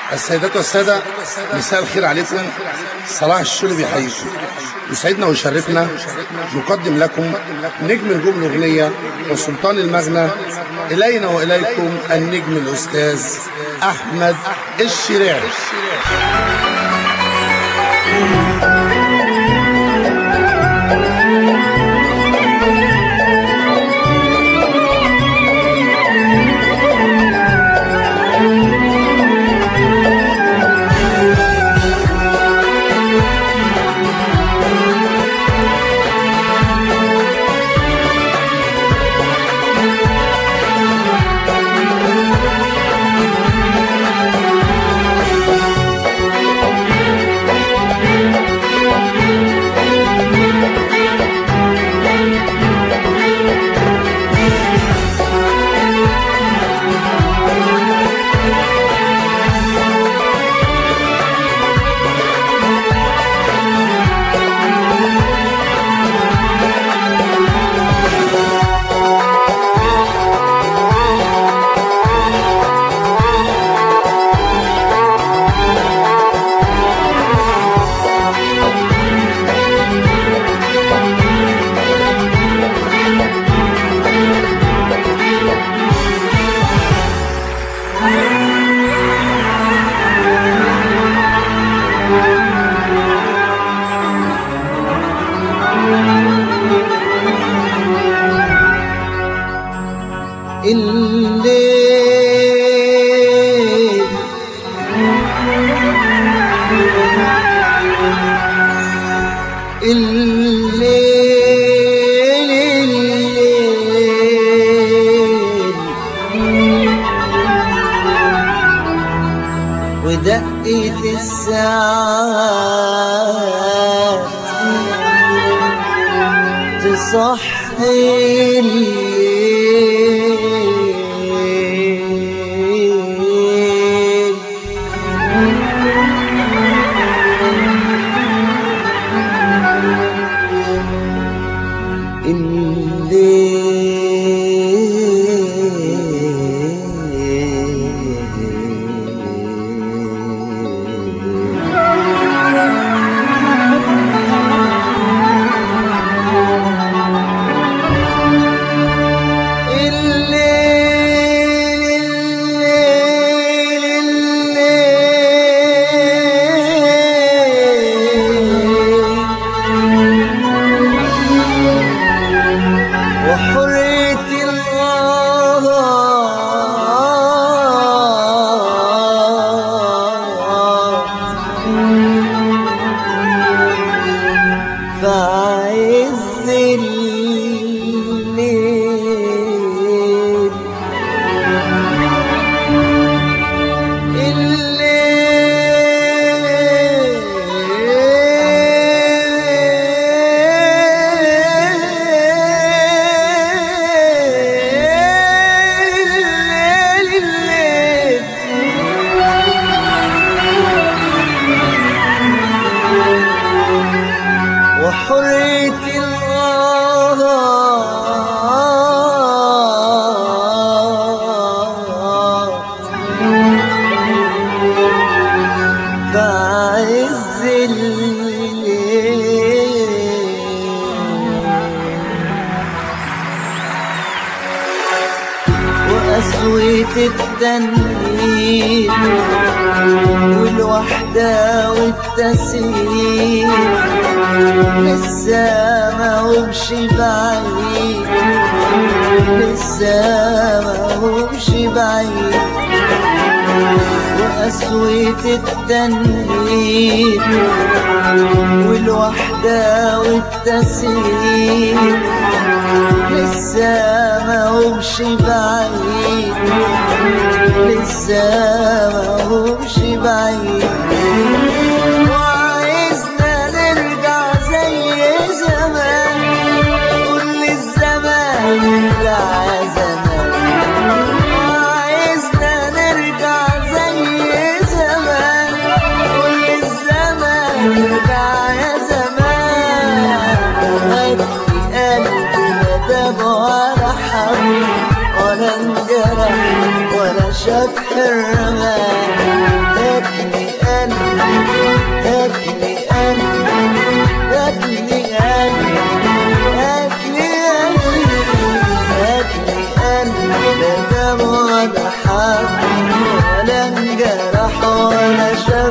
السيدات والسادة مساء الخير عليكم صلاح الشولي بيحييكم يسعدنا ويشرفنا نقدم لكم نجم نجوم الأغنية وسلطان المغنى إلينا وإليكم النجم الأستاذ أحمد الشراعي الليل الليل الليل ودقة الساعات تصحي الليل الليل الليل الليل الليل وحرية الله فعز الليل الليل الليل وحرية الله بعز الليل وقسوة التنين والوحدة والتسيير لسه ما هوش بعيد لسه ما هوش بعيد وقسوة التنين والوحدة والتسيير لسه ما هوش بعيد لسه ما هوش بعيد وعايزنا نرجع زي زمان كل الزمان يرجع يا زمان وعايزنا نرجع زي زمان كل الزمان يرجع يا زمان هدي قلبي ما دام ولا حب ولا انجرح ولا شاف حرمان ولا حب ولا انجرح ولا شاف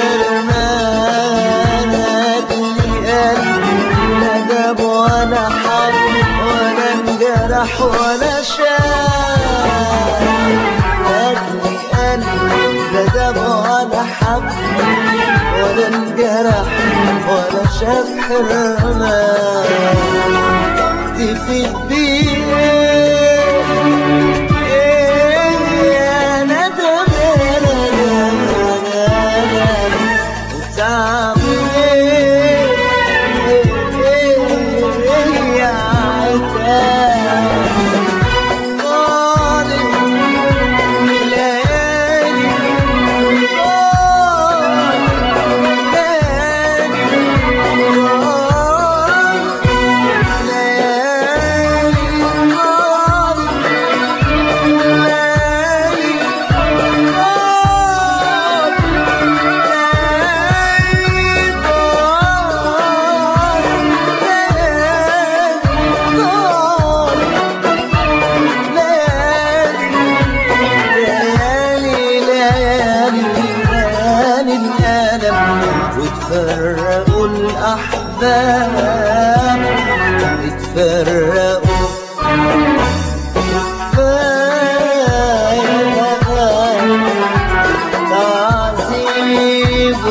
حرمانك قلبي لا جاب ولا حب ولا انجرح ولا شاف قلبي قلبي لا جاب ولا حب ولا انجرح ولا شاف حرمانك تفيد بيه يا ندم يا ندم يا ندم وتعبي يا عتاب ظالم ليالي ليالي ليالي ليالي الألم وتفرقوا الأحباب اتفرقوا تعذيب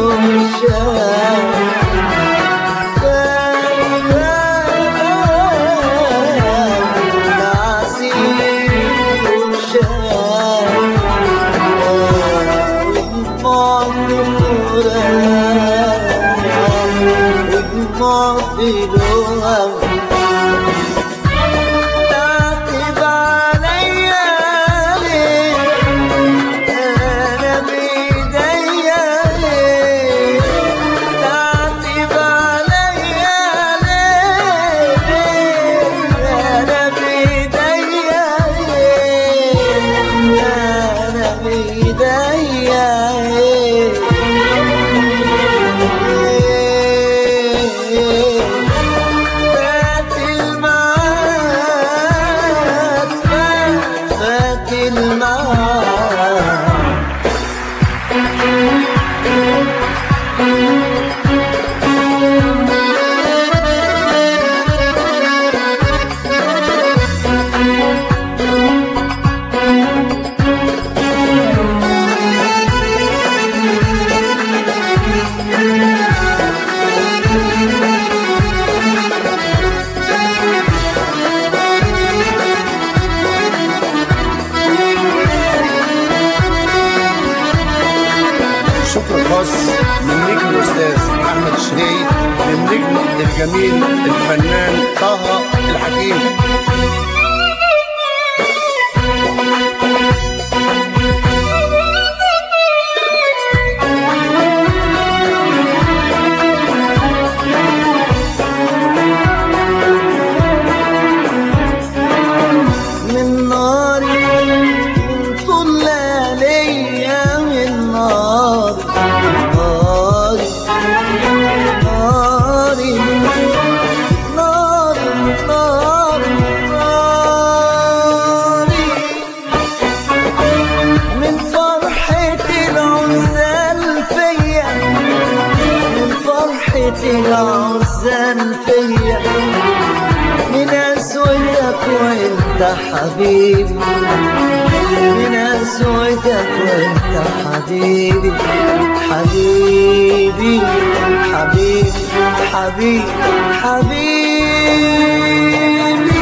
وشام تعتب عليا ليه انا بايديا ليه تعتب عليا ليه انا بايديا ليه انا بايديا ليه فات المعاد فات فات المعاد شكر خاص من نجم الاستاذ احمد الشريعي للنجم الجميل الفنان طه الحكيم من ناري من طول ليا من نار ناري ناري ناري ناري ناري من فرحة العزال فيا من فرحة العزال فيا من أسودك وانت حبيبي من أسودك وانت حبيبي حبيبي حبيبي حبيبي حبيبي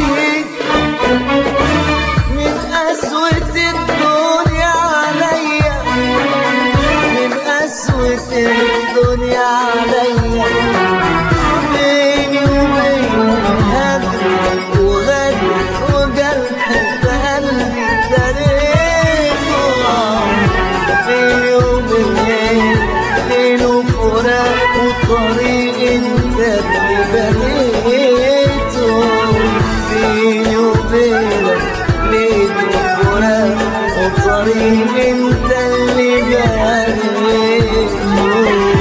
من أسود الدنيا عليا من أسود الدنيا عليا بيني وبينك هدر وغدر وجرح في قلبي دريته بيني وبينك ليل وفراق وطريق انت اللي بنيته بيني وبينك ليل وفراق وطريق انت اللي بنيته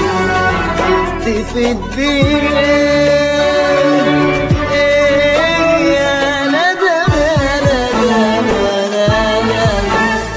تفيد بيه يا ندم يا ندم يا ندم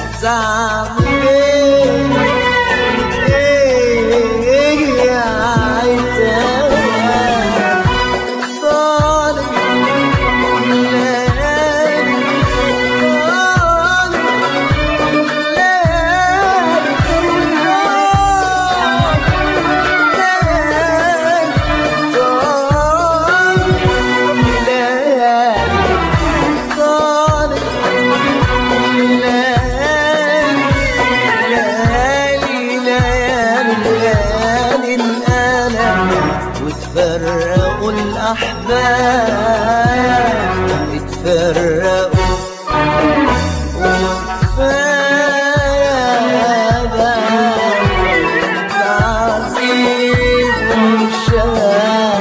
اتفرقوا وكفاية بقى تعذيب وشام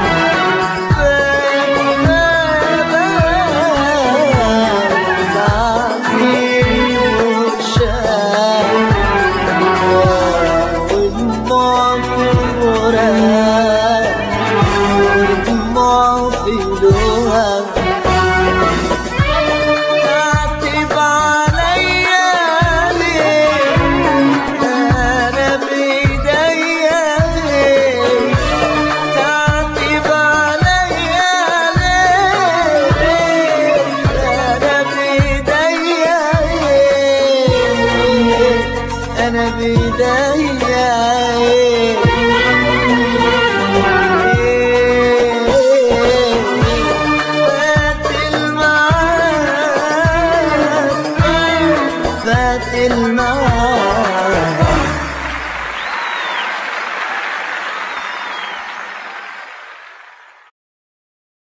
تعتب عليا ليه انا بايديا ليه تعتب عليا ليه انا بايديا ليه انا بايديا فات المعاد فات المعاد